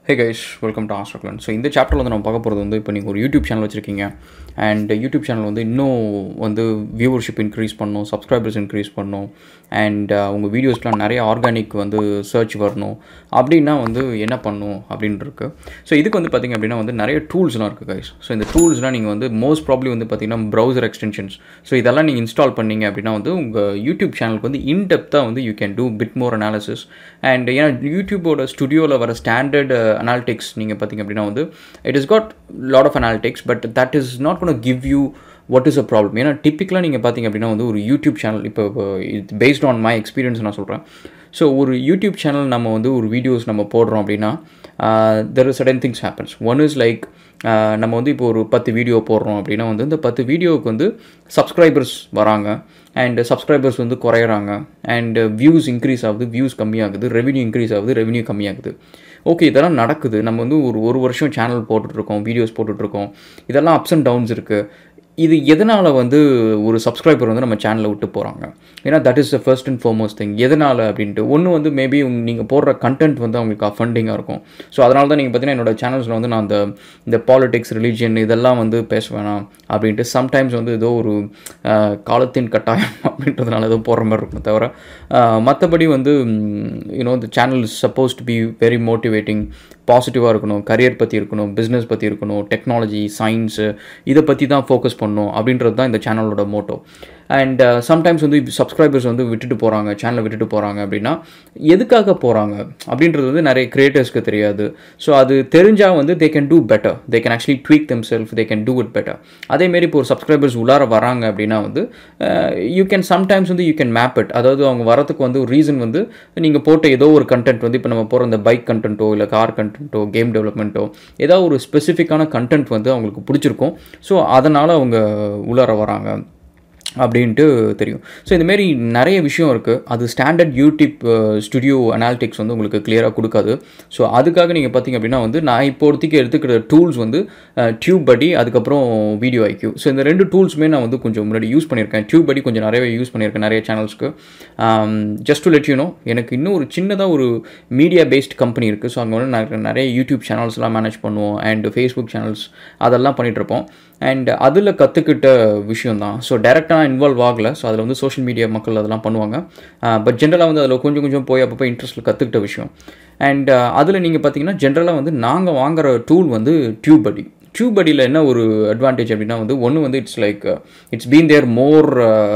Hey guys welcome to ஆஸ்ட்ரக்லன் so இந்த சாப்டரில் வந்து நம்ம பார்க்க போகிறது வந்து இப்போ நீங்கள் ஒரு யூடியூப் சேனல் வச்சுருக்கீங்க அண்ட் யூடியூப் சேனல் வந்து இன்னும் வந்து வியூவர்ஷிப் இன்க்ரீஸ் பண்ணணும் சப்ஸ்கிரைபர்ஸ் இன்க்ரீஸ் பண்ணணும் அண்ட் உங்கள் வீடியோஸ்லாம் நிறைய ஆர்கானிக் வந்து சர்ச் வரணும் அப்படின்னா வந்து என்ன பண்ணணும் அப்படின்னு இருக்கு ஸோ இதுக்கு வந்து பார்த்திங்க அப்படின்னா வந்து நிறைய டூல்ஸ்லாம் இருக்குது கைஸ் ஸோ இந்த டூல்ஸ்லாம் நீங்கள் வந்து மோஸ்ட் ப்ராப்ளி வந்து பார்த்திங்கன்னா ப்ரௌசர் எக்ஸ்டென்ஷன்ஸ் ஸோ இதெல்லாம் நீங்கள் இன்ஸ்டால் பண்ணீங்க அப்படின்னா வந்து உங்கள் யூடியூப் சேனலுக்கு வந்து இன்டெப்த்தாக வந்து you can do bit more analysis and ஏன்னா யூடியூபோட ஸ்டுடியோவில் வர ஸ்டாண்டர்ட் அனாலிட்டிக்ஸ் நீங்கள் பார்த்தீங்க அப்படின்னா வந்து it is got lot of analytics but that is not gonna give you what is a problem ஏன்னா டிப்பிக்கலாக நீங்கள் பார்த்தீங்க அப்படின்னா வந்து ஒரு யூடியூப் சேனல் இப்போ இது பேஸ்ட் ஆன் மை எக்ஸ்பீரியன்ஸ் நான் சொல்கிறேன் ஸோ ஒரு யூடியூப் சேனல் நம்ம வந்து ஒரு வீடியோஸ் நம்ம போடுறோம் அப்படின்னா there is sudden things happens one is like நம்ம வந்து இப்போ ஒரு பத்து வீடியோ போடுறோம் அப்படின்னா வந்து இந்த பத்து வீடியோவுக்கு வந்து சப்ஸ்கிரைபர்ஸ் வராங்க அண்ட் சப்ஸ்கிரைபர்ஸ் வந்து குறையிறாங்க அண்ட் வியூஸ் இன்க்ரீஸ் ஆகுது வியூஸ் கம்மியாகுது ரெவன்யூ இன்க்ரீஸ் ஆகுது ரெவன்யூ கம்மியாகுது ஓகே இதெல்லாம் நடக்குது நம்ம வந்து ஒரு ஒரு வருஷம் சேனல் போட்டுட்ருக்கோம் வீடியோஸ் போட்டுட்ருக்கோம் இதெல்லாம் அப்ஸ் அண்ட் டவுன்ஸ் இருக்குது இது எதனால் வந்து ஒரு சப்ஸ்கிரைபர் வந்து நம்ம சேனலை விட்டு போகிறாங்க ஏன்னா that is the first and foremost thing எதனால் அப்படின்ட்டு ஒன்று வந்து மேபி நீங்கள் போடுற கண்டென்ட் வந்து அவங்களுக்கு அஃபண்டிங்காக இருக்கும் ஸோ அதனால தான் நீங்கள் பார்த்தீங்கன்னா என்னோட சேனல்ஸில் வந்து நான் அந்த இந்த பாலிடிக்ஸ் ரிலீஜியன் இதெல்லாம் வந்து பேச வேணாம் அப்படின்ட்டு சம்டைம்ஸ் வந்து ஏதோ ஒரு காலத்தின் கட்டாயம் அப்படின்றதுனால ஏதோ போடுற மாதிரி இருக்கும் தவிர மற்றபடி வந்து யூனோ இந்த channel is suppose to be very motivating பாசிட்டிவாக இருக்கணும் கரியர் பற்றி இருக்கணும் பிஸ்னஸ் பற்றி இருக்கணும் டெக்னாலஜி சயின்ஸு இதை பற்றி தான் ஃபோக்கஸ் பண்ணணும் அப்படின்றது தான் இந்த சேனலோட மோட்டோ அண்ட் சம்டைம்ஸ் வந்து சப்ஸ்கிரைபர்ஸ் வந்து விட்டுட்டு போகிறாங்க சேனலை விட்டுட்டு போகிறாங்க அப்படின்னா எதுக்காக போகிறாங்க அப்படின்றது வந்து நிறைய கிரியேட்டர்ஸ்க்கு தெரியாது ஸோ அது தெரிஞ்சால் வந்து they can do better they can actually tweak them self they can do it better அதேமாரி இப்போ ஒரு சப்ஸ்கிரைபர்ஸ் உள்ளார வராங்க அப்படின்னா வந்து யூ கேன் சம்டைம்ஸ் வந்து யூ கேன் மேப் இட் அதாவது அவங்க வரத்துக்கு வந்து ஒரு ரீசன் வந்து நீங்கள் போட்ட ஏதோ ஒரு கண்டென்ட் வந்து இப்போ நம்ம போகிற இந்த பைக் கண்டென்ட்டோ இல்லை கார் கண்டென்ட்டோ கேம் டெவலப்மெண்ட்டோ ஏதாவது ஒரு ஸ்பெசிஃபிக்கான கண்டென்ட் வந்து அவங்களுக்கு பிடிச்சிருக்கும் ஸோ அதனால் அவங்க உள்ளார வராங்க அப்படின்ட்டு தெரியும் ஸோ இந்தமாரி நிறைய விஷயம் இருக்குது அது ஸ்டாண்டர்ட் யூடியூப் ஸ்டுடியோ அனாலிட்டிக்ஸ் வந்து உங்களுக்கு கிளியராக கொடுக்காது ஸோ அதுக்காக நீங்கள் பார்த்தீங்க அப்படின்னா வந்து நான் இப்போதைக்கு எடுத்துக்கிற டூல்ஸ் வந்து டியூப் படி அதுக்கப்புறம் வீடியோ ஐக்யூ ஸோ இந்த ரெண்டு டூல்ஸுமே நான் வந்து கொஞ்சம் முன்னாடி யூஸ் பண்ணியிருக்கேன் டியூப் படி கொஞ்சம் நிறையவே யூஸ் பண்ணியிருக்கேன் நிறைய சேனல்ஸ்க்கு just to let you know எனக்கு இன்னும் ஒரு சின்னதாக ஒரு மீடியா பேஸ்ட் கம்பெனி இருக்குது ஸோ அங்கே வந்து நிறைய யூடியூப் சேனல்ஸ்லாம் மேனேஜ் பண்ணுவோம் அண்ட் ஃபேஸ்புக் சேனல்ஸ் அதெல்லாம் பண்ணிகிட்ருப்போம் அண்ட் அதில் கற்றுக்கிட்ட விஷயம் தான் ஸோ டேரெக்டாக நான் இன்வால்வ் ஆகலை ஸோ அதில் வந்து சோஷியல் மீடியா மக்கள் அதெல்லாம் பண்ணுவாங்க பட் ஜென்ரலாக வந்து அதில் கொஞ்சம் கொஞ்சம் போய் அப்பப்போ இன்ட்ரெஸ்ட்டில் கற்றுக்கிட்ட விஷயம் அண்ட் அதில் நீங்கள் பார்த்தீங்கன்னா ஜென்ரலாக வந்து நாங்கள் வாங்குகிற டூல் வந்து டியூப் படி டியூப் படியில் என்ன ஒரு அட்வான்டேஜ் அப்படின்னா வந்து ஒன்று வந்து it's like it's been there more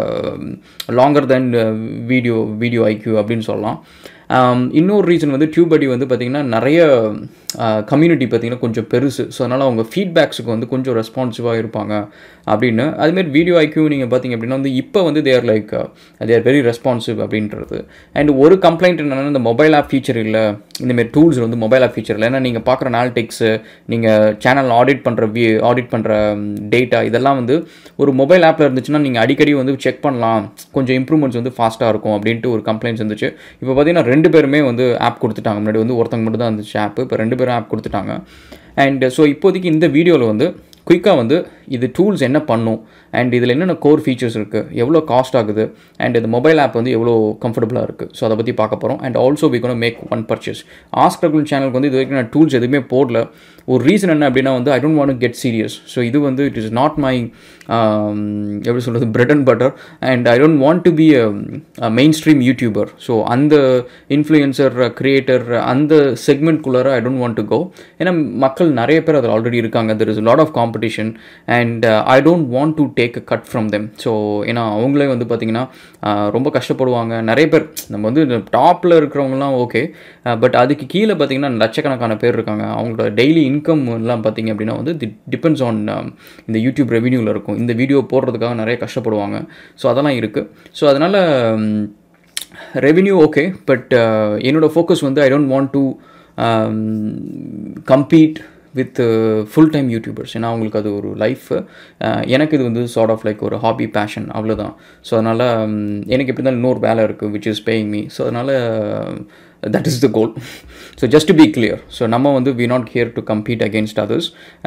longer than video video IQ அப்படின்னு சொல்லலாம் இன்னொரு ரீசன் வந்து டியூப் படி வந்து பார்த்திங்கன்னா நிறைய கம்யூனிட்டி பார்த்திங்கன்னா கொஞ்சம் பெருசு ஸோ அதனால் அவங்க ஃபீட்பேக்ஸுக்கு வந்து கொஞ்சம் ரெஸ்பான்சிவாக இருப்பாங்க அப்படின்னு அதுமாரி வீடியோ ஐக்யூ நீங்கள் பார்த்திங்க அப்படின்னா வந்து இப்போ வந்து they're like they're very responsive அப்படின்றது அண்ட் ஒரு கம்ப்ளைண்ட் என்னென்னா இந்த மொபைல் ஆப் ஃபீச்சர் இல்லை இந்தமாரி டூல்ஸ் வந்து மொபைல் ஆப் ஃபீச்சர் இல்லை ஏன்னா நீங்கள் பார்க்குற அனாலிட்டிக்ஸு நீங்கள் சேனல் ஆடிட் பண்ணுற வி ஆடிட் பண்ணுற டேட்டா இதெல்லாம் வந்து ஒரு மொபைல் ஆப்பில் இருந்துச்சுன்னா நீங்கள் அடிக்கடி வந்து செக் பண்ணலாம் கொஞ்சம் இம்ப்ரூவ்மெண்ட்ஸ் வந்து ஃபாஸ்ட்டாக இருக்கும் அப்படின்ட்டு ஒரு கம்ப்ளைண்ட்ஸ் இருந்துச்சு இப்போ பார்த்தீங்கன்னா ரெண்டு பேருமே வந்து ஆப் கொடுத்துட்டாங்க முன்னாடி வந்து ஒருத்தங்க மட்டும் தான் இருந்துச்சு ஆப் இப்போ ரெண்டு பேரும் ஆப் கொடுத்துட்டாங்க அண்ட் ஸோ இப்போதைக்கு இந்த வீடியோவில் வந்து குயிக்காக வந்து இது டூல்ஸ் என்ன பண்ணும் அண்ட் இதில் என்னென்ன கோர் ஃபீச்சர்ஸ் இருக்குது எவ்வளோ காஸ்ட் ஆகுது அண்ட் இந்த மொபைல் ஆப் வந்து எவ்வளோ கம்ஃபர்டபுளாக இருக்குது ஸோ அதை பற்றி பார்க்க போகிறோம் and also we gonna make one purchase ask regular சேனலுக்கு வந்து இது வரைக்கும் நான் டூல்ஸ் எதுவுமே போடல ஒரு ரீசன் என்ன அப்படின்னா வந்து I don't want get serious so இது வந்து இட் இஸ் நாட் மை எப்படி சொல்கிறது bread and butter and I don't want to be a mainstream YouTuber so அந்த இன்ஃப்ளூயன்சர் கிரியேட்டர் அந்த செக்மெண்ட்குள்ளார I don't want to go ஏன்னா மக்கள் நிறைய பேர் அதில் ஆல்ரெடி இருக்காங்க there is lot of competition and I don't want to take a cut from them so ஏன்னா அவங்களே வந்து பார்த்திங்கன்னா ரொம்ப கஷ்டப்படுவாங்க நிறைய பேர் நம்ம வந்து டாப்பில் இருக்கிறவங்கலாம் ஓகே பட் அதுக்கு கீழே பார்த்திங்கன்னா லட்சக்கணக்கான பேர் இருக்காங்க அவங்களோட டெய்லி இன்கம் எல்லாம் பார்த்திங்க அப்படின்னா வந்து தி டிபெண்ட்ஸ் ஆன் இந்த யூடியூப் ரெவன்யூவில் இருக்கும் இந்த வீடியோ போடுறதுக்காக நிறைய கஷ்டப்படுவாங்க ஸோ அதெல்லாம் இருக்குது ஸோ அதனால் ரெவென்யூ ஓகே பட் என்னோடய ஃபோக்கஸ் வந்து I don't want to compete with full time YouTubers ஏன்னா அவங்களுக்கு அது ஒரு லைஃப் எனக்கு இது வந்து சார்ட் ஆஃப் லைக் ஒரு ஹாபி பேஷன் அவ்வளோதான் ஸோ அதனால் எனக்கு எப்படி இருந்தாலும் இன்னொரு வேலை இருக்குது which is paying me so அதனால் that is the goal so just to be clear so நம்ம வந்து we not here to compete against others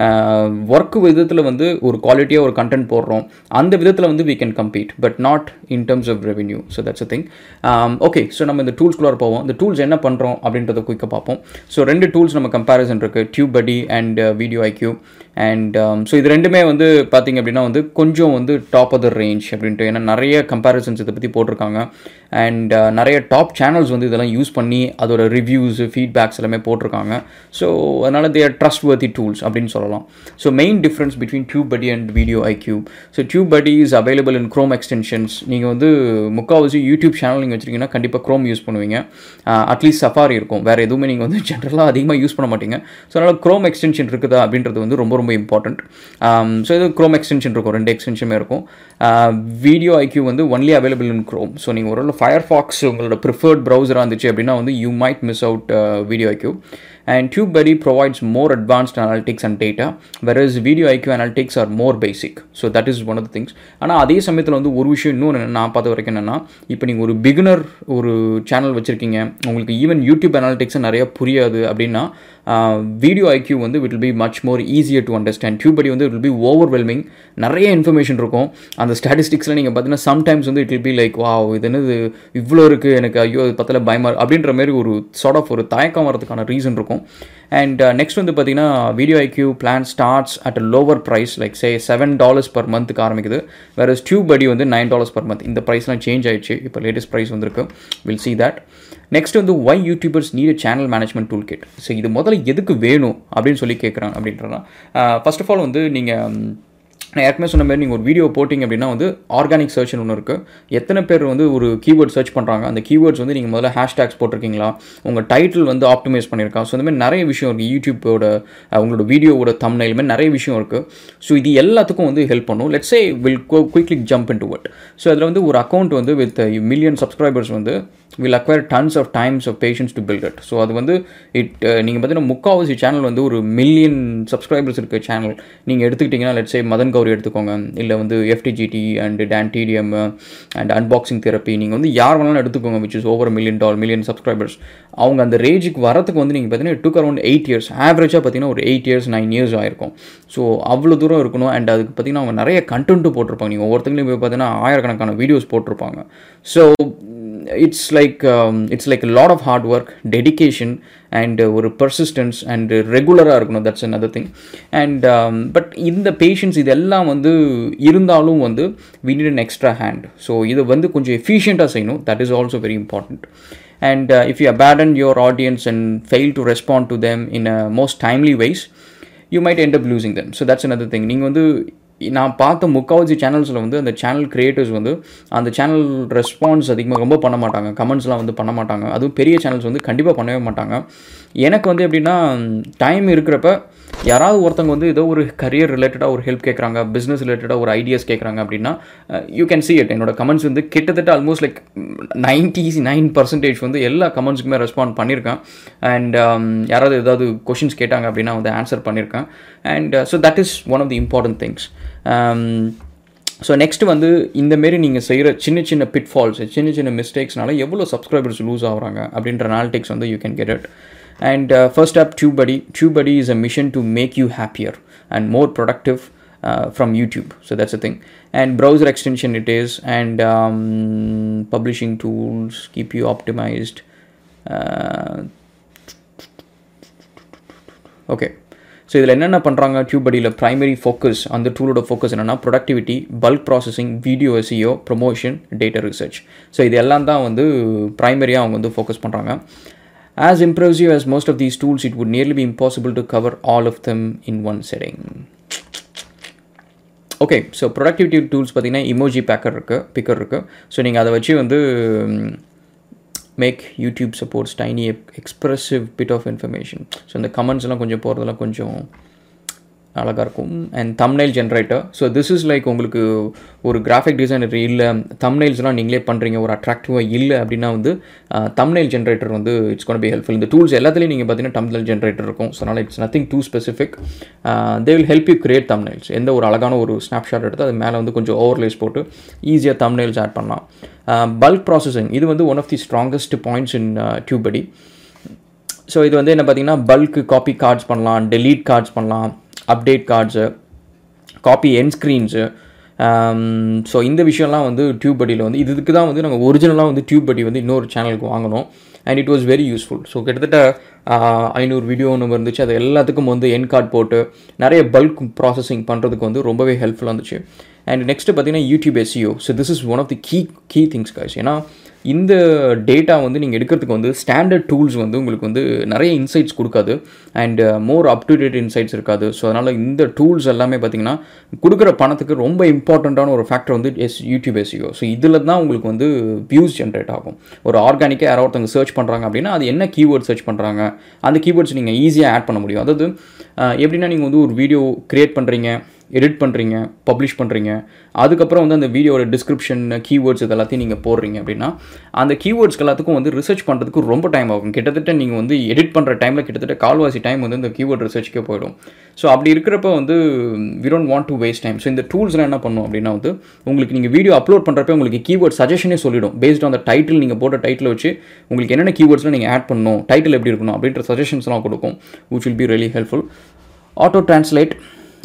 work விதத்தில் வந்து ஒரு குவாலிட்டியாக ஒரு கண்டென்ட் போடுறோம் அந்த விதத்தில் வந்து we can compete but not in terms of revenue so that's a thing okay so நம்ம இந்த டூல்ஸ்குள்ளார போவோம் இந்த டூல்ஸ் என்ன பண்ணுறோம் அப்படின்றத குயிக்காக பார்ப்போம் ஸோ ரெண்டு டூல்ஸ் நம்ம கம்பேரிசன் இருக்குது TubeBuddy and video IQ and so இது ரெண்டுமே வந்து பார்த்திங்க அப்படின்னா வந்து கொஞ்சம் வந்து டாப் ஆஃப் த ரேஞ்ச் அப்படின்ட்டு ஏன்னா நிறைய கம்பேரிசன்ஸ் இதை பற்றி போட்டிருக்காங்க அண்ட் நிறைய டாப் சேனல்ஸ் வந்து இதெல்லாம் யூஸ் பண்ணி அதோட ரிவ்யூஸ் ஃபீட்பேக்ஸ் எல்லாமே போட்டிருக்காங்க ஸோ அதனால் தேர் ட்ரஸ்ட் வர்த்தி டூல்ஸ் அப்படின்னு சொல்லலாம் so main difference between TubeBuddy and video IQ so TubeBuddy is available in Chrome extensions நீங்கள் வந்து முக்கால்வாசி யூடியூப் சேனல் நீங்கள் வச்சிருக்கீங்கன்னா கண்டிப்பாக க்ரோம் யூஸ் பண்ணுவீங்க அட்லீஸ்ட் சஃபாரி இருக்கும் வேறு எதுவுமே நீங்கள் வந்து ஜென்ரலாக அதிகமாக யூஸ் பண்ண மாட்டீங்க ஸோ அதனால் க்ரோம் எக்ஸ்டென்ஷன் இருக்குதா அப்படின்றது வந்து ரொம்ப ரொம்ப இம்பார்ட்டண்ட் ஸோ இது க்ரோம் எக்ஸ்டென்ஷன் இருக்கும் ரெண்டு எக்ஸ்டென்ஷனுமே இருக்கும் வீடியோ ஐக்யூ வந்து only available in Chrome so நீங்கள் ஒரு ஃபயர் ஃபாக்ஸ் உங்களோட ப்ரிஃபர்ட் ப்ரௌசராக இருந்துச்சு அப்படின்னா வந்து you might miss out video IQ and TubeBuddy provides more advanced analytics and data whereas video IQ analytics are more basic so that is one of the things ஆனால் அதே சமயத்தில் வந்து ஒரு விஷயம் இன்னொன்று நான் பார்த்த வரைக்கும் என்னென்னா இப்போ நீங்கள் ஒரு பிகினர் ஒரு சேனல் வச்சுருக்கீங்க உங்களுக்கு ஈவன் யூடியூப் அனாலிட்டிக்ஸை நிறைய புரியாது அப்படின்னா வீடியோ ஐக்யூ வந்து it will be much more easier to understand TubeBuddy வந்து இட் வில் பி ஓவர்வெல்மிங் நிறைய இன்ஃபர்மேஷன் இருக்கும் அந்த ஸ்டாட்டிஸ்டிக்ஸில் நீங்கள் பார்த்தீங்கன்னா சம்டைம்ஸ் வந்து இட் வில் பி லைக் வா இது என்னது இவ்வளோ இருக்குது எனக்கு ஐயோ அது பத்தல பயமாக அப்படின்ற மாதிரி ஒரு சார்ட் ஆஃப் ஒரு தயக்கம் வரதுக்கான ரீசன் இருக்கும் அண்ட் நெக்ஸ்ட் வந்து பார்த்தீங்கன்னா video IQ plan starts at a lower price like say seven dollars per மந்த்துக்கு ஆரம்பிக்குது வேறு டியூப் படி வந்து நைன் டாலர்ஸ் பர் மந்த் இந்த ப்ரைஸ்லாம் சேஞ்ச் ஆயிடுச்சு இப்போ லேட்டஸ்ட் ப்ரைஸ் வந்திருக்கு வில் சி தட் நெக்ஸ்ட் வந்து why YouTubers need channel management toolkit so இது முதல்ல எதுக்கு வேணும் அப்படின்னு சொல்லி கேட்குறாங்க அப்படின்றனா ஃபர்ஸ்ட் ஆஃப் ஆல் வந்து நீங்கள் நான் ஏற்கனவே சொன்ன மாதிரி நீங்கள் ஒரு வீடியோ போட்டிங்க அப்படின்னா வந்து ஆர்கானிக் சர்ச்னு ஒன்று இருக்குது எத்தனை பேர் வந்து ஒரு கீவேர்ட் சர்ச் பண்ணுறாங்க அந்த கீவேர்ட்ஸ் வந்து நீங்கள் முதல்ல ஹேஷ்டேக்ஸ் போட்டிருக்கீங்களா உங்கள் டைட்டில் வந்து ஆப்டிமைஸ் பண்ணியிருக்கா ஸோ இந்த மாதிரி நிறைய விஷயம் இருக்குது யூடியூப்போட உங்களோட வீடியோவோட தம்னைல் மாதிரி நிறைய விஷயம் இருக்குது ஸோ இது எல்லாத்துக்கும் வந்து ஹெல்ப் பண்ணும் let's uh we'll quickly jump into what so அதில் வந்து ஒரு அக்கௌண்ட் வந்து வித் மில்லியன் சப்ஸ்கிரைபர்ஸ் வந்து will acquire tons of times of patience to build it so அது வந்து இட் நீங்கள் பார்த்தீங்கன்னா முக்கால்வாசி சேனல் வந்து ஒரு மில்லியன் சப்ஸ்கிரைபர்ஸ் இருக்க சேனல் நீங்கள் எடுத்துக்கிட்டிங்கன்னா லெட்ஸே மதன் கௌரி எடுத்துக்கோங்க இல்லை வந்து எஃப்டிஜிடி அண்ட் டேன் டிடிஎம் அண்ட் அன்பாக்சிங் தெரப்பி நீங்கள் வந்து யார் வேணாலும் எடுத்துக்கோங்க விச் இஸ் ஓவர் மில்லியன் டால் மில்லியன் சப்ஸ்கிரைபர்ஸ் அவங்க அந்த ரேஜுக்கு வரத்துக்கு வந்து நீங்கள் பார்த்தீங்கன்னா டுக் அரௌண்ட் எயிட் இயர்ஸ் ஆவரேஜாக பார்த்தீங்கன்னா ஒரு எயிட் இயர்ஸ் நைன் இயர்ஸ் ஆயிருக்கும் ஸோ அவ்வளோ தூரம் இருக்கணும் அண்ட் அதுக்கு பார்த்தீங்கன்னா அவங்க நிறைய கண்டென்ட்டும் போட்டிருப்பாங்க நீங்கள் ஒவ்வொருத்தங்களையும் போய் பார்த்தீங்கன்னா ஆயிரக்கணக்கான வீடியோஸ் போட்டிருப்பாங்க so it's like it's like lot of hard work dedication and ஒரு பர்சிஸ்டன்ஸ் அண்ட் ரெகுலராக இருக்கணும் that's another thing and but இந்த பேஷன்ஸ் இதெல்லாம் வந்து இருந்தாலும் வந்து we need an extra hand so இதை வந்து கொஞ்சம் எஃபிஷியண்ட்டாக செய்யணும் that is also very important and if you abandon your audience and fail to respond to them in a most timely wise you might end up losing them so that's another thing நீங்கள் வந்து நான் பார்த்த முக்காவாசி சேனல்ஸில் வந்து அந்த channel creators வந்து அந்த சேனல் ரெஸ்பான்ஸ் அதிகமாக ரொம்ப பண்ண மாட்டாங்க கமெண்ட்ஸ்லாம் வந்து பண்ண மாட்டாங்க அதுவும் பெரிய சேனல்ஸ் வந்து கண்டிப்பாக பண்ணவே மாட்டாங்க எனக்கு வந்து எப்படின்னா டைம் இருக்கிறப்ப யாராவது ஒருத்தவங்க வந்து ஏதோ ஒரு கரியர் ரிலேட்டடாக ஒரு ஹெல்ப் கேட்குறாங்க பிஸ்னஸ் ரிலேட்டடாக ஒரு ஐடியாஸ் கேட்குறாங்க அப்படின்னா யூ கேன் சி இட் என்னோட கமெண்ட்ஸ் வந்து கிட்டத்தட்ட almost like ninety nine percentage வந்து எல்லா கமெண்ட்ஸுக்குமே ரெஸ்பாண்ட் பண்ணியிருக்கேன் அண்ட் யாராவது ஏதாவது கொஷின்ஸ் கேட்டாங்க அப்படின்னா வந்து ஆன்சர் பண்ணியிருக்கேன் and so that is one of the important things so next வந்து இந்தமாரி நீங்கள் செய்கிற சின்ன சின்ன பிட்ஃபால்ஸ் சின்ன சின்ன மிஸ்டேக்ஸ்னால எவ்வளோ சப்ஸ்கிரைபர்ஸ் லூஸ் ஆகுறாங்க அப்படின்ற அனாலிட்டிக்ஸ் வந்து you can get it and first app TubeBuddy TubeBuddy is a mission to make you happier and more productive from YouTube. So that's the thing. And browser extension it is, and um, publishing tools keep you optimized. Uh, okay. So இதில் என்னென்ன பண்ணுறாங்க டியூபடியில் primary focus அந்த டூலோட focus என்னென்னா productivity bulk processing video SEO promotion data research so இது எல்லாம் தான் வந்து ப்ரைமரியாக அவங்க வந்து ஃபோக்கஸ் பண்ணுறாங்க As impressive as most of these tools, it would nearly be impossible to cover all of them in one setting. Okay so productivity tools பார்த்தீங்கன்னா emoji packer இருக்குது picker இருக்குது ஸோ நீங்கள் அதை வச்சு வந்து make YouTube supports tiny expressive bit of information so இந்த கமெண்ட்ஸ்லாம் கொஞ்சம் போகிறதெல்லாம் கொஞ்சம் அழகாக இருக்கும் and thumbnail generator so this is like உங்களுக்கு ஒரு கிராஃபிக் டிசைனர் இல்லை தம்னைல்ஸ்லாம் நீங்களே பண்ணுறீங்க ஒரு அட்ராக்டிவாக இல்லை அப்படின்னா வந்து தம்னைல் ஜென்ரேட்டர் வந்து இட்ஸ் கோன் பி ஹெல்ப்ஃபுல் இந்த டூல்ஸ் எல்லாத்துலேயும் நீங்கள் பார்த்தீங்கன்னா தம்னைல் ஜென்ரேட்டர் இருக்கும் ஸோ அதனால் it's nothing too specific they will help you create thumbnails எந்த ஒரு அழகான ஒரு ஸ்னாப்ஷாட் எடுத்து அது மேலே வந்து கொஞ்சம் ஓவர்லேஸ் போட்டு ஈஸியாக தம்னைல்ஸ் ஆட் பண்ணலாம் பல்க் ப்ராசஸிங் இது வந்து one of the strongest points in TubeBuddy so இது வந்து என்ன பார்த்தீங்கன்னா பல்க்கு காப்பி கார்ட்ஸ் பண்ணலாம் டெலீட் கார்ட்ஸ் பண்ணலாம் update cards copy end screens so இந்த விஷயம்லாம் வந்து டியூப் படியில் வந்து இதுக்கு தான் வந்து நாங்கள் ஒரிஜினலாக வந்து டியூப் படி வந்து இன்னொரு சேனலுக்கு வாங்கினோம் and it was very useful so கிட்டத்தட்ட ஐநூறு வீடியோ ஒன்று இருந்துச்சு அது எல்லாத்துக்கும் வந்து என் கார்டு போட்டு நிறைய பல்க் ப்ராசஸிங் பண்ணுறதுக்கு வந்து ரொம்பவே ஹெல்ப்ஃபுல்லாக இருந்துச்சு அண்ட் நெக்ஸ்ட்டு பார்த்தீங்கன்னா YouTube SEO so this is one of the key key things guys ஏன்னா இந்த டேட்டா வந்து நீங்கள் எடுக்கிறதுக்கு வந்து ஸ்டாண்டர்ட் டூல்ஸ் வந்து உங்களுக்கு வந்து நிறைய இன்சைட்ஸ் கொடுக்காது and more up to date insights இருக்காது ஸோ அதனால் இந்த டூல்ஸ் எல்லாமே பார்த்தீங்கன்னா கொடுக்குற பணத்துக்கு ரொம்ப இம்பார்ட்டண்ட்டான ஒரு ஃபேக்டர் வந்து எஸ் யூடியூப் எஸ்இஓ ஸோ இதில் தான் உங்களுக்கு வந்து வியூஸ் ஜென்ரேட் ஆகும் ஒரு ஆர்கானிக்காக யாரோ ஒருத்தவங்க சர்ச் பண்ணுறாங்க அப்படின்னா அது என்ன கீவேர்ட் சர்ச் பண்ணுறாங்க அந்த கீவேர்ட்ஸ் நீங்கள் ஈஸியாக ஆட் பண்ண முடியும் அதாவது எப்படின்னா நீங்கள் வந்து ஒரு வீடியோ க்ரியேட் பண்ணுறீங்க எடிட் பண்ணுறீங்க பப்ளிஷ் பண்ணுறீங்க அதுக்கப்புறம் வந்து அந்த வீடியோட டிஸ்கிரிப்ஷன் கீவேர்ட்ஸ் இது எல்லாத்தையும் நீங்கள் போடுறீங்க அப்படின்னா அந்த கீவேர்ட்ஸ் எல்லாத்துக்கும் வந்து ரிசர்ச் பண்ணுறதுக்கு ரொம்ப டைம் ஆகும் கிட்டத்தட்ட நீங்கள் வந்து எடிட் பண்ணுற டைமில் கிட்டத்தட்ட கால்வாசி டைம் வந்து இந்த கீவேர்ட் ரிசர்ச்சுக்கே போயிடும் ஸோ அப்படி இருக்கிறப்ப வந்து we don't want to waste time so இந்த டூல்ஸ்லாம் என்ன பண்ணும் அப்படின்னா வந்து உங்களுக்கு நீங்கள் வீடியோ அப்லோட் பண்ணுறப்ப உங்களுக்கு கீவேர்ட் சஜஷனே சொல்லிடும் பேஸ்ட் ஆன் த டைட்டில் நீங்கள் போட்ட டைட்டில் வச்சு உங்களுக்கு என்னென்ன கீவேர்ட்ஸ்லாம் நீங்கள் ஆட் பண்ணணும் டைட்டில் எப்படி இருக்கணும் அப்படின்ற சஜஷன்ஸ்லாம் கொடுக்கும் which will be really helpful auto translate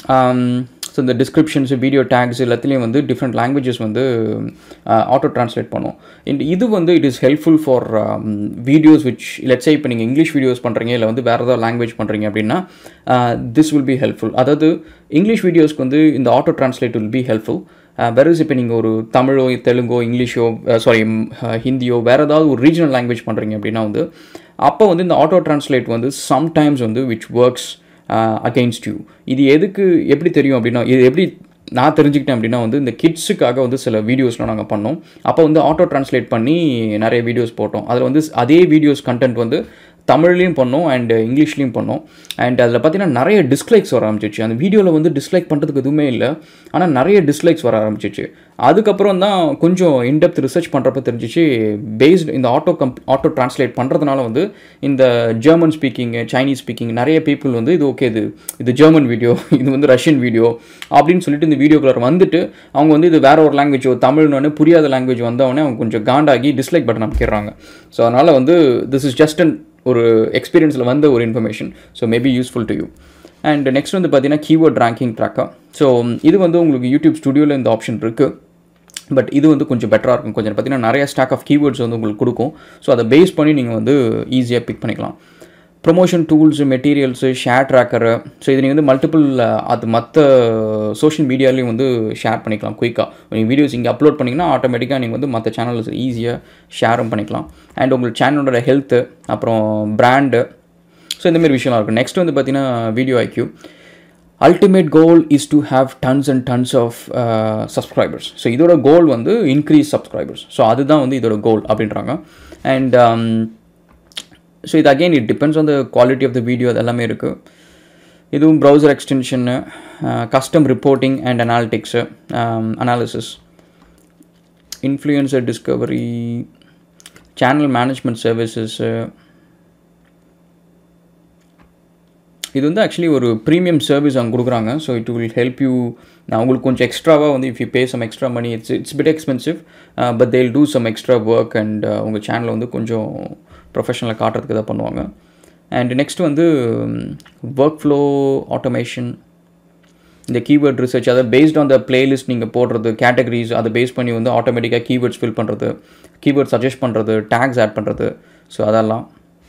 so இந்த டிஸ்கிரிப்ஷன்ஸ் வீடியோ டேக்ஸ் எல்லாத்துலேயும் வந்து டிஃப்ரெண்ட் லாங்குவேஜஸ் வந்து ஆட்டோ ட்ரான்ஸ்லேட் பண்ணும் அண்ட் இது வந்து it is helpful for videos which let's say இப்போ நீங்கள் இங்கிலீஷ் வீடியோஸ் பண்ணுறீங்க இல்லை வந்து வேறு ஏதாவது லாங்குவேஜ் பண்ணுறீங்க அப்படின்னா திஸ் வில் பி ஹெல்ப்ஃபுல் அதாவது இங்கிலீஷ் வீடியோஸ்க்கு வந்து இந்த auto translate will be helpful versus இப்போ நீங்கள் ஒரு தமிழோ தெலுங்கோ இங்கிலீஷோ சாரி ஹிந்தியோ வேறு ஏதாவது ஒரு ரீஜனல் லாங்குவேஜ் பண்ணுறீங்க அப்படின்னா வந்து அப்போ வந்து இந்த ஆட்டோ ட்ரான்ஸ்லேட் வந்து சம்டைம்ஸ் வந்து விச் ஒர்க்ஸ் அகெயின்ஸ்ட் யூ இது எதுக்கு எப்படி தெரியும் அப்படின்னா இது எப்படி நான் தெரிஞ்சுக்கிட்டேன் அப்படின்னா வந்து இந்த கிட்ஸுக்காக வந்து சில வீடியோஸ்லாம் நாங்கள் பண்ணோம் அப்போ வந்து ஆட்டோ ட்ரான்ஸ்லேட் பண்ணி நிறைய வீடியோஸ் போட்டோம் அதில் வந்து அதே வீடியோஸ் கண்டென்ட் வந்து தமிழ்லையும் பண்ணோம் அண்ட் இங்கிலீஷ்லேயும் பண்ணோம் அண்ட் அதில் பார்த்தீங்கன்னா நிறைய டிஸ்லைக்ஸ் வர ஆரம்பிச்சிச்சு அந்த வீடியோவில் வந்து டிஸ்லைக் பண்ணுறதுக்கு எதுவுமே இல்லை ஆனால் நிறைய டிஸ்லைக்ஸ் வர ஆரம்பிச்சிச்சு அதுக்கப்புறம் தான் கொஞ்சம் இன்டெப்த் ரிசர்ச் பண்ணுறப்ப தெரிஞ்சிச்சு பேஸ்ட் இந்த ஆட்டோ கம்ப் ஆட்டோ ட்ரான்ஸ்லேட் பண்ணுறதுனால வந்து இந்த ஜெர்மன் ஸ்பீக்கிங் சைனீஸ் ஸ்பீக்கிங் நிறைய பீப்புள் வந்து இது ஓகே இது இது ஜெர்மன் வீடியோ இது வந்து ரஷ்யன் வீடியோ அப்படின்னு சொல்லிட்டு இந்த வீடியோக்குள்ள வந்துட்டு அவங்க வந்து இது வேற ஒரு லாங்குவேஜ் தமிழ்னு புரியாத லாங்குவேஜ் வந்தவொடனே அவங்க கொஞ்சம் காண்டாகி டிஸ்லைக் பட்டன் அமைக்கிறாங்க ஸோ அதனால் வந்து திஸ் இஸ் ஜஸ்ட் அன் ஒரு எக்ஸ்பீரியன்ஸில் வந்த ஒரு information so maybe useful to you and next வந்து பார்த்தீங்கன்னா கீவேர்ட் ரேங்கிங் ட்ராக்கர் ஸோ இது வந்து உங்களுக்கு யூடியூப் ஸ்டுடியோவில் இந்த ஆப்ஷன் இருக்குது பட் இது வந்து கொஞ்சம் பெட்டராக இருக்கும் கொஞ்சம் பார்த்தீங்கன்னா நிறைய ஸ்டாக் ஆஃப் கீவேர்ட்ஸ் வந்து உங்களுக்கு கொடுக்கும் ஸோ அதை பேஸ் பண்ணி நீங்கள் வந்து ஈஸியாக பிக் பண்ணிக்கலாம் promotion tools materials share tracker so இது நீங்கள் வந்து மல்டிபிள் அது மற்ற சோஷியல் மீடியாலையும் வந்து ஷேர் பண்ணிக்கலாம் குயிக்காக நீங்கள் வீடியோஸ் இங்கே அப்லோட் பண்ணிங்கன்னா ஆட்டோமேட்டிக்காக நீங்கள் வந்து மற்ற சேனல்ஸ் ஈஸியாக ஷேரும் பண்ணிக்கலாம் அண்ட் உங்கள் சேனலோட ஹெல்த்து அப்புறம் பிராண்டு ஸோ இந்தமாரி விஷயம்லாம் இருக்கும் நெக்ஸ்ட் வந்து பார்த்தீங்கன்னா video IQ ultimate goal is to have tons and tons of subscribers so இதோட கோல் வந்து இன்க்ரீஸ் சப்ஸ்கிரைபர்ஸ் ஸோ அதுதான் வந்து இதோட கோல் அப்படின்றாங்க அண்ட் ஸோ இது again it depends on the quality of the video அது எல்லாமே இருக்குது இதுவும் browser extension custom reporting and analytics analysis influencer discovery channel management services இது வந்து ஆக்சுவலி ஒரு ப்ரீமியம் சர்வீஸ் அவங்க கொடுக்குறாங்க so it will help you நான் உங்களுக்கு கொஞ்சம் எக்ஸ்ட்ராவாக வந்து if you pay some extra money it's it's bit expensive but they'll do some extra work and உங்கள் சேனலை வந்து கொஞ்சம் ப்ரொஃபஷனலாக காட்டுறதுக்கு தான் பண்ணுவாங்க அண்ட் நெக்ஸ்ட் வந்து ஒர்க் ஃப்ளோ ஆட்டோமேஷன் இந்த கீவேர்ட் ரிசர்ச் அதை பேஸ்ட் ஆன் த பிளேலிஸ்ட் நீங்கள் போடுறது கேட்டகரிஸ் அதை பேஸ் பண்ணி வந்து ஆட்டோமேட்டிக்காக கீவேர்ட்ஸ் ஃபில் பண்ணுறது கீவேர்ட் சஜஸ்ட் பண்ணுறது டேக்ஸ் ஆட் பண்ணுறது ஸோ அதெல்லாம்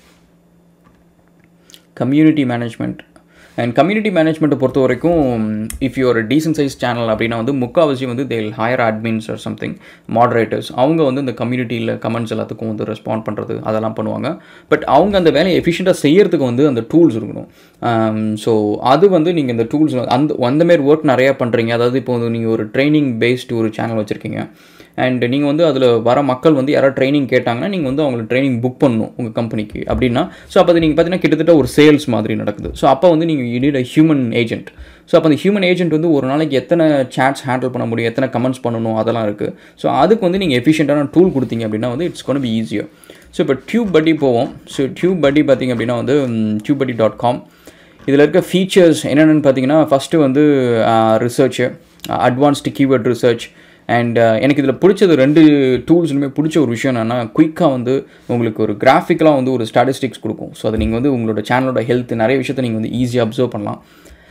கம்யூனிட்டி மேனேஜ்மெண்ட் அண்ட் கம்யூனிட்டி மேனேஜ்மெண்ட்டை பொறுத்த வரைக்கும் இஃப் யூ ஒரு டீசன்ட் சைஸ் சேனல் அப்படின்னா வந்து முக்கால்வாசி வந்து they'll hire admins or something moderators அவங்க வந்து இந்த கம்யூனிட்டியில் கமெண்ட்ஸ் எல்லாத்துக்கும் வந்து ரெஸ்பாண்ட் பண்ணுறது அதெல்லாம் பண்ணுவாங்க பட் அவங்க அந்த வேலையை எஃபிஷியண்ட்டாக செய்யறதுக்கு வந்து அந்த டூல்ஸ் இருக்கணும் ஸோ அது வந்து நீங்கள் இந்த டூல்ஸ் அந்த அந்தமாரி ஒர்க் நிறையா பண்ணுறீங்க அதாவது இப்போ வந்து நீங்கள் ஒரு ட்ரைனிங் பேஸ்டு ஒரு சேனல் வச்சுருக்கீங்க அண்ட் நீங்கள் வந்து அதில் வர மக்கள் வந்து யாராவது ட்ரைனிங் கேட்டாங்கன்னா நீங்கள் வந்து அவங்களுக்கு ட்ரைனிங் புக் பண்ணணும் உங்கள் கம்பெனிக்கு அப்படின்னா ஸோ அப்போ அது நீங்கள் பார்த்தீங்கன்னா கிட்டத்தட்ட ஒரு சேல்ஸ் மாதிரி நடக்குது ஸோ அப்போ வந்து நீங்கள் you need a human agent so அப்போ அந்த ஹியூமன் ஏஜென்ட் வந்து ஒரு நாளைக்கு எத்தனை சேட்ஸ் ஹேண்டில் பண்ண முடியும் எத்தனை கமெண்ட்ஸ் பண்ணணும் அதெல்லாம் இருக்குது ஸோ அதுக்கு வந்து நீங்கள் எஃபிஷியண்ட்டான டூல் கொடுத்தீங்க அப்படின்னா வந்து it's gonna be easier so இப்போ டியூப் பட்டி போவோம் ஸோ டியூப் பட்டி பார்த்தீங்க அப்படின்னா வந்து டியூப் பட்டி டாட் காம் இதில் இருக்க ஃபீச்சர்ஸ் என்னென்னு பார்த்தீங்கன்னா ஃபஸ்ட்டு வந்து research advanced keyword research and எனக்கு இதில் பிடிச்சது ரெண்டு டூல்ஸ்லுமே பிடிச்ச ஒரு விஷயம் என்னென்னா குயிக்காக வந்து உங்களுக்கு ஒரு கிராஃபிக்கலாக வந்து ஒரு ஸ்டாட்டிஸ்டிக்ஸ் கொடுக்கும் ஸோ அது நீங்கள் வந்து உங்களோட சேனலோட ஹெல்த் நிறைய விஷயத்தை நீங்கள் வந்து ஈஸியாக அப்சர்வ் பண்ணலாம்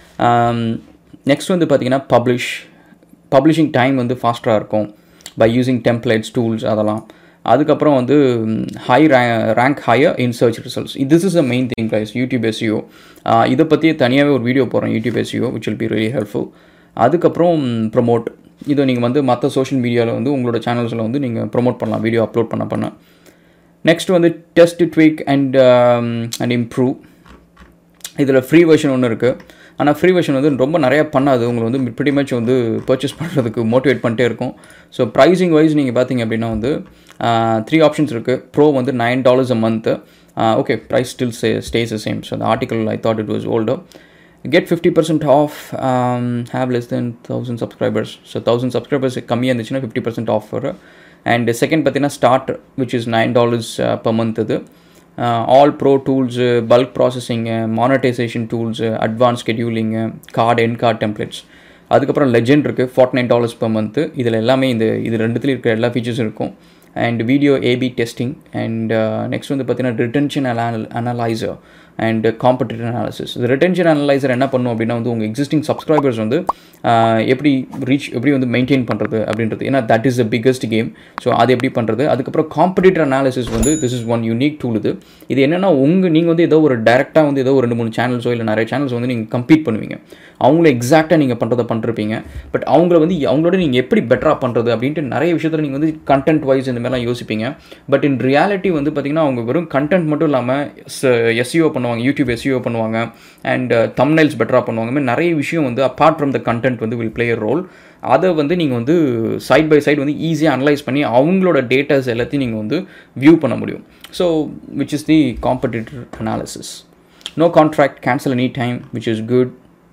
நெக்ஸ்ட் வந்து பார்த்தீங்கன்னா பப்ளிஷ் பப்ளிஷிங் டைம் வந்து ஃபாஸ்ட்டாக இருக்கும் பை யூஸிங் டெம்ப்ளேட்ஸ் டூல்ஸ் அதெல்லாம் அதுக்கப்புறம் வந்து high rank higher in search results this is a main thing guys YouTube SEO இதை பற்றி தனியாகவே ஒரு வீடியோ போகிறேன் YouTube SEO which will be really helpful அதுக்கப்புறம் ப்ரொமோட் இதை நீங்கள் வந்து மற்ற சோஷியல் மீடியாவில் வந்து உங்களோட சேனல்ஸில் வந்து நீங்கள் ப்ரொமோட் பண்ணலாம் வீடியோ அப்லோட் பண்ண பண்ண நெக்ஸ்ட் வந்து test tweak and and improve இதில் ஃப்ரீ வெர்ஷன் ஒன்று இருக்குது ஆனால் ஃப்ரீ வெர்ஷன் வந்து ரொம்ப நிறையா பண்ணாது உங்களை வந்து ப்ரிட்டி மச் வந்து பர்ச்சேஸ் பண்ணுறதுக்கு மோட்டிவேட் பண்ணிட்டே இருக்கும் ஸோ ப்ரைஸிங் வைஸ் நீங்கள் பார்த்தீங்க அப்படின்னா வந்து த்ரீ ஆப்ஷன்ஸ் இருக்குது ப்ரோ வந்து nine dollars a month okay price still say stays same so அந்த article I thought it was all to get fifty percent off have less than thousand subscribers so thousand subscribers கம்மியாக இருந்துச்சுன்னா fifty percent off வரும் and second பார்த்தீங்கன்னா start which is nine dollars per month இது all pro tools bulk processing monetization tools advance scheduling card end card templates அதுக்கப்புறம் legend இருக்குது forty nine dollars per month இதில் எல்லாமே இந்த இது ரெண்டுத்துலேயும் இருக்கிற எல்லா ஃபீச்சர்ஸும் இருக்கும் and video AB testing and next வந்து பார்த்தீங்கன்னா ரிட்டன்ஷன் அனால் அனலைசர் அண்ட் காம்படிட்டிவ் அனாலிசிஸ் இந்த ரிட்டன்ஷன் அனலைசர் என்ன பண்ணும் அப்படின்னா வந்து உங்கள் எக்ஸிஸ்டிங் சப்ஸ்கிரைபர்ஸ் வந்து எப்படி ரீச் எப்படி வந்து மெயின்டைன் பண்ணுறது அப்படின்றது ஏன்னா that is the biggest game so அது எப்படி பண்ணுறது அதுக்கப்புறம் காம்படிட்டர் அனாலிசிஸ் வந்து this is one unique tool இது இது என்னென்னா உங்கள் நீங்கள் வந்து ஏதோ ஒரு டேரெக்டாக வந்து ஏதோ ஒரு ரெண்டு மூணு சேனல்ஸோ இல்லை நிறைய சேனல்ஸ் வந்து நீங்கள் கம்பீட் பண்ணுவீங்க அவங்கள எக்ஸாக்டாக நீங்கள் பண்ணுறதை பண்ணிருப்பீங்க பட் அவங்கள வந்து அவங்களோட நீங்கள் எப்படி பெட்டராக பண்ணுறது அப்படின்ட்டு நிறைய விஷயத்தில் நீங்கள் வந்து கண்டென்ட் வைஸ் இந்த மாதிரிலாம் யோசிப்பீங்க பட் இன் ரியாலிட்டி வந்து பார்த்திங்கன்னா அவங்க வெறும் கண்டென்ட் மட்டும் இல்லாமல் எஸ்இஓ பண்ணுவாங்க யூடியூப் எஸ்இஓ பண்ணுவாங்க அண்ட் தம்னைல்ஸ் பெட்டராக பண்ணுவாங்க மாதிரி நிறைய விஷயம் வந்து அப்பார்ட் ஃப்ரம் த கண்டென்ட் வந்து வில் பிளே ரோல் அதை வந்து நீங்கள் வந்து சைட் பை சைட் வந்து ஈஸியாக அனலைஸ் பண்ணி அவங்களோட டேட்டாஸ் எல்லாத்தையும் நீங்கள் வந்து வியூ பண்ண முடியும் so which is the competitor analysis no contract cancel any time which is good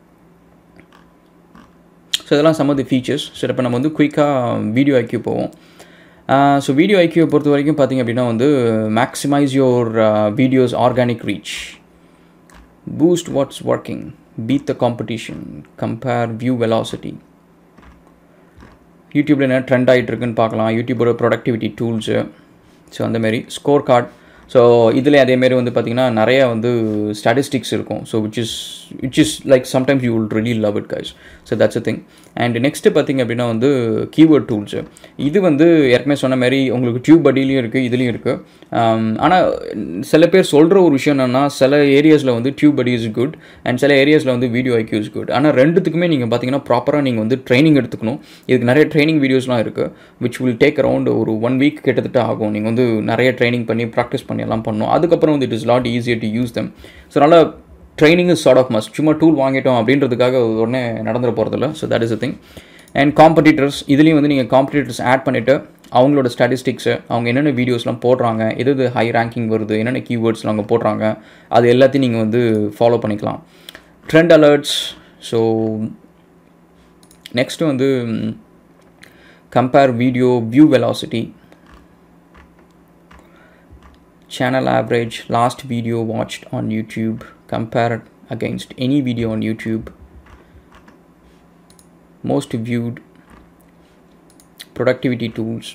so இதெல்லாம் some of the features so இப்போ நம்ம வந்து குயிக்காக வீடியோ ஐக்கியூ போவோம் ஸோ வீடியோ ஐக்கியூவை பொறுத்த வரைக்கும் பார்த்திங்க அப்படின்னா வந்து maximize your videos organic reach boost what's working beat the competition compare view velocity யூடியூப்பில் என்ன ட்ரெண்ட் ஆகிட்டு இருக்குன்னு பார்க்கலாம் யூடியூபோட ப்ரொடக்டிவிட்டி டூல்ஸு ஸோ அந்தமாரி ஸ்கோர் கார்ட் ஸோ இதில் அதேமாரி வந்து பார்த்திங்கன்னா நிறையா வந்து ஸ்டாட்டிஸ்டிக்ஸ் இருக்கும் so which is which is like sometimes you will really love it guys so that's a thing and next பார்த்திங்க அப்படின்னா வந்து கீவேர்ட் டூல்ஸு இது வந்து ஏற்கனவே சொன்ன மாதிரி உங்களுக்கு டியூப் படிலையும் இருக்குது இதுலேயும் இருக்குது ஆனால் சில பேர் சொல்கிற ஒரு விஷயம் என்னென்னா சில ஏரியாஸில் வந்து tube TubeBuddy is good and சில ஏரியாஸில் வந்து வீடியோ ஐக்யூ இஸ் குட் ஆனால் ரெண்டுத்துக்குமே நீங்கள் பார்த்தீங்கன்னா ப்ராப்பராக நீங்கள் வந்து ட்ரைனிங் எடுத்துக்கணும் இதுக்கு நிறைய ட்ரைனிங் வீடியோஸ்லாம் இருக்குது விச் வில் டேக் அரவுண்ட் ஒரு ஒன் வீக் கிட்டத்தட்ட ஆகும் நீங்கள் வந்து நிறைய ட்ரைனிங் பண்ணி ப்ராக்டிஸ் பண்ணி எல்லாம் பண்ணணும் அதுக்கப்புறம் வந்து it is not easier to use them so நல்லா training is sort of must சும்மா டூல் வாங்கிட்டோம் அப்படின்றதுக்காக உடனே நடந்துட போகிறதில்ல so that is a thing and competitors இதுலேயும் வந்து நீங்கள் காம்படிட்டர்ஸ் ஆட் பண்ணிவிட்டு அவங்களோட ஸ்டாட்டிஸ்டிக்ஸு அவங்க என்னென்ன வீடியோஸ்லாம் போடுறாங்க எது எது ஹை ரேங்கிங் வருது என்னென்ன கீவேர்ட்ஸ்லாம் அவங்க போடுறாங்க அது எல்லாத்தையும் நீங்கள் வந்து ஃபாலோ பண்ணிக்கலாம் ட்ரெண்ட் அலர்ட்ஸ் ஸோ நெக்ஸ்ட்டு வந்து compare video view velocity channel average last video watched on youtube compare it against any video on youtube most viewed productivity tools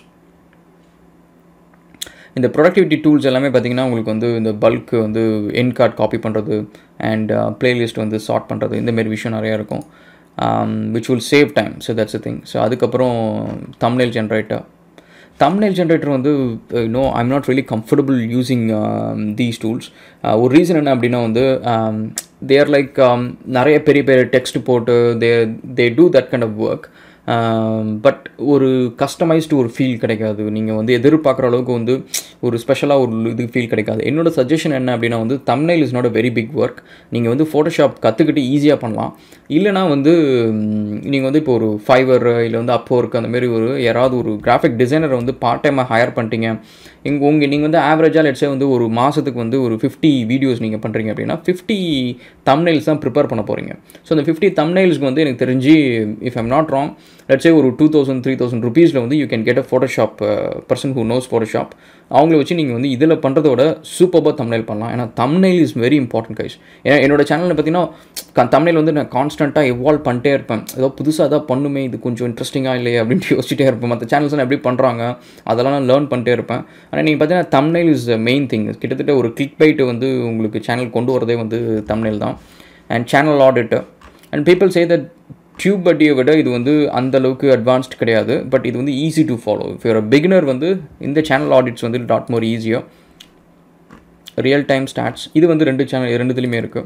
இந்த ப்ரொடக்டிவிட்டி டூல்ஸ் எல்லாமே பார்த்தீங்கன்னா உங்களுக்கு வந்து இந்த பல்க் வந்து என் கார்டு காப்பி பண்ணுறது and playlist வந்து சார்ட் பண்ணுறது இந்தமாரி விஷயம் நிறையா இருக்கும் which will save time so that's a thing so அதுக்கப்புறம் தம்னேல் ஜென்ரேட்டர் தம்னேல் ஜென்ரேட்டர் வந்து no I'm not really comfortable using these tools ஒரு ரீசன் என்ன அப்படின்னா வந்து தேர் லைக் நிறைய பெரிய பெரிய டெக்ஸ்ட் போட்டு they they do that kind of work but ஒரு கஸ்டமைஸ்டு ஒரு ஃபீல் கிடைக்காது நீங்கள் வந்து எதிர்பார்க்குற அளவுக்கு வந்து ஒரு ஸ்பெஷலாக ஒரு இது ஃபீல் கிடைக்காது என்னோட சஜஷன் என்ன அப்படின்னா வந்து thumbnail is not a very big work நீங்கள் வந்து ஃபோட்டோஷாப் கற்றுக்கிட்டு ஈஸியாக பண்ணலாம் இல்லைனா வந்து நீங்கள் வந்து இப்போ ஒரு ஃபைவர் இல்லை வந்து அப்போ ஒர்க் அந்த மாதிரி ஒரு யாராவது ஒரு கிராஃபிக் டிசைனரை வந்து பார்ட் டைமாக ஹையர் பண்ணிட்டீங்க இங்கே உங்கள் நீங்கள் வந்து ஆவரேஜாக லெட்ஸே வந்து ஒரு மாதத்துக்கு வந்து ஒரு ஃபிஃப்டி வீடியோஸ் நீங்கள் பண்ணுறீங்க அப்படின்னா ஃபிஃப்டி தம்னைல்ஸ் தான் ப்ரிப்பேர் பண்ண போகிறீங்க ஸோ அந்த ஃபிஃப்டி தம்னைல்ஸ்க்கு வந்து எனக்கு தெரிஞ்சு if I'm not wrong let's say ஒரு டூ தௌசண்ட் த்ரீ தௌசண்ட் ருபீஸில் வந்து you can get a Photoshop person who knows Photoshop அவங்கள வச்சு நீங்கள் வந்து இதில் பண்ணுறதோட சூப்பராக தம்னைல் பண்ணலாம் ஏன்னா thumbnail is very important guys ஏன்னா என்னோட சேனலில் பார்த்தீங்கன்னா தம்னைல் வந்து நான் கான்ஸ்டண்ட்டாக எவால்வ் பண்ணிட்டே இருப்பேன் ஏதோ புதுசாக தான் பண்ணுமே இது கொஞ்சம் இன்ட்ரெஸ்டிங்காக இல்லையே அப்படின்ட்டு யோசிச்சுட்டே இருப்பேன் மற்ற சேனல்ஸ்லாம் எப்படி பண்ணுறாங்க அதெல்லாம் நான் லேர்ன் பண்ணிட்டே இருப்பேன் ஆனால் நீங்கள் பார்த்தீங்கன்னா தம்னைல் இஸ் மெயின் திங் கிட்டத்தட்ட ஒரு கிளிக் பைட்டு வந்து உங்களுக்கு சேனல் கொண்டு வரதே வந்து தம்னைல் தான் and channel audit and people say that tube பட்டியை விட இது வந்து அந்த அளவுக்கு அட்வான்ஸ்ட் கிடையாது பட் இது வந்து easy to follow if you're beginner வந்து இந்த சேனல் ஆடிட்ஸ் வந்து டாட் மோர் ஈஸியாக ரியல் டைம் ஸ்டாட்ஸ் இது வந்து ரெண்டு சேனல் ரெண்டுத்துலேயுமே இருக்குது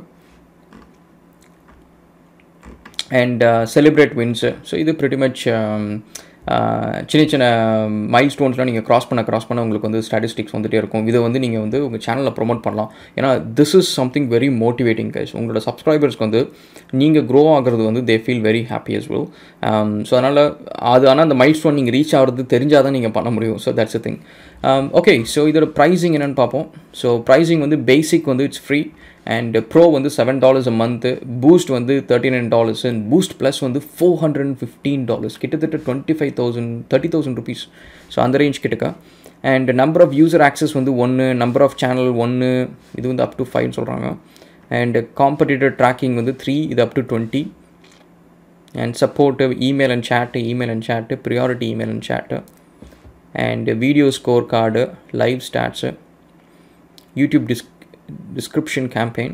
அண்ட் செலிப்ரேட் வின்ஸு ஸோ இது ப்ரிட்டி மச் சின்ன சின்ன மைல் ஸ்டோன்ஸ்லாம் நீங்கள் க்ராஸ் பண்ண க்ராஸ் பண்ண உங்களுக்கு வந்து ஸ்டாட்டிஸ்டிக்ஸ் வந்துகிட்டே இருக்கும் இதை வந்து நீங்கள் வந்து உங்கள் சேனலில் ப்ரொமோட் பண்ணலாம் ஏன்னா this is something very motivating guys உங்களோட சப்ஸ்கிரைபர்ஸ்க்கு வந்து நீங்கள் க்ரோ ஆகிறது வந்து they feel very happy as well so அதனால் அது ஆனால் அந்த மைல் ஸ்டோன் நீங்கள் ரீச் ஆகிறது தெரிஞ்சால் தான் நீங்கள் பண்ண முடியும் so that's a thing okay so இதோட ப்ரைஸிங் என்னென்னு பார்ப்போம் ஸோ ப்ரைஸிங் வந்து பேசிக் வந்து இட்ஸ் ஃப்ரீ அண்ட் ப்ரோ வந்து seven dollars a month boost வந்து thirty nine dollars and boost plus வந்து four hundred and fifteen dollars கிட்டத்தட்ட twenty five thousand thirty thousand rupees so அந்த range கிட்டக்க and number of user access வந்து ஒன்று number of channel ஒன்று இது வந்து அப் டு ஃபைவ்னு சொல்கிறாங்க அண்ட் காம்படிட்டர் ட்ராக்கிங் வந்து த்ரீ இது up to twenty and support email and chat email and chat priority email and chat and video score card live stats YouTube டிஸ்க் description campaign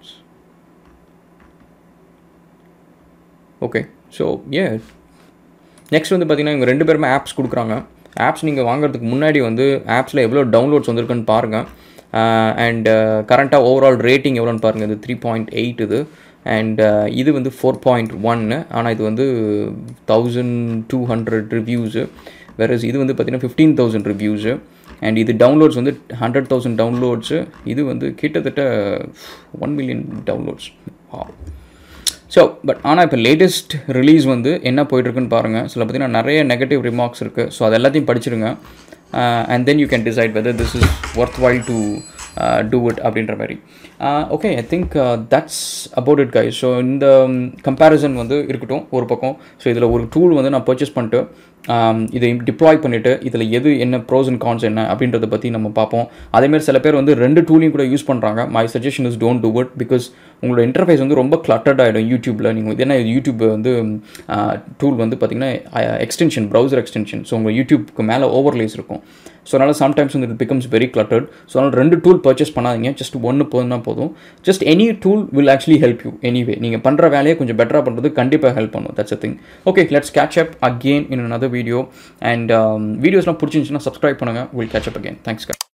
okay so uh next வந்து பார்த்தீங்கன்னா இவங்க ரெண்டு பேருமே apps கொடுக்குறாங்க apps நீங்கள் வாங்குறதுக்கு முன்னாடி வந்து ஆப்ஸில் எவ்வளோ டவுன்லோட்ஸ் வந்திருக்குன்னு பாருங்கள் அண்ட் கரண்ட்டாக ஓவரால் ரேட்டிங் எவ்வளோன்னு பாருங்கள் இது த்ரீ பாயிண்ட் எயிட் இது அண்ட் இது வந்து ஃபோர் பாயிண்ட் ஒன்னு ஆனால் இது வந்து தௌசண்ட் டூ ஹண்ட்ரட் ரிவ்யூஸு வேறு இது வந்து பார்த்திங்கன்னா ஃபிஃப்டீன் தௌசண்ட் ரிவ்யூஸு அண்ட் இது டவுன்லோட்ஸ் வந்து ஹண்ட்ரட் தௌசண்ட் டவுன்லோட்ஸு இது வந்து கிட்டத்தட்ட one million downloads so but ஆனால் இப்போ லேட்டஸ்ட் ரிலீஸ் வந்து என்ன போயிட்டுருக்குன்னு பாருங்கள் சில பார்த்தீங்கன்னா நிறைய நெகட்டிவ் ரிமார்க்ஸ் இருக்குது ஸோ அது எல்லாத்தையும் படிச்சிருங்க and then you can decide whether this is worth while to do it அப்படின்ற மாதிரி okay I think that's about it guys so இந்த கம்பேரிசன் வந்து இருக்கட்டும் ஒரு பக்கம் ஸோ இதில் ஒரு டூல் வந்து நான் பர்ச்சேஸ் பண்ணிட்டு இதை டிப்ளாய் பண்ணிவிட்டு இதில் எது என்ன ப்ரோஸ் அண்ட் கான்ஸ் என்ன அப்படின்றத பற்றி நம்ம பார்ப்போம் அதேமாதிரி சில பேர் வந்து ரெண்டு டூலையும் கூட யூஸ் பண்ணுறாங்க my suggestion is don't do it because உங்களோட இன்டர்ஃபேஸ் வந்து ரொம்ப கிளட்டட் ஆகிடும் யூடியூப்பில் நீங்கள் இது என்ன யூடியூப் வந்து டூல் வந்து பார்த்திங்கன்னா எக்ஸ்டென்ஷன் ப்ரௌசர் எக்ஸ்டென்ஷன் ஸோ உங்கள் யூடியூப்க்கு மேலே ஓவர்லேஸ் இருக்கும் ஸோ அதனால் சம்டைம்ஸ் வந்து it becomes very cluttered so அதனால் ரெண்டு டூல் பர்ச்சேஸ் பண்ணாதீங்க ஜஸ்ட் ஒன்று போதுனா போதும் just any tool will actually help you anyway நீங்கள் பண்ணுற வேலையை கொஞ்சம் பெட்டராக பண்ணுறது கண்டிப்பாக ஹெல்ப் பண்ணும் that's a thing okay let's catch up again in another video and வீடியோஸ்லாம் பிடிச்சிருந்துச்சுன்னா சப்ஸ்கிரைப் பண்ணுங்கள் will catch up again thanks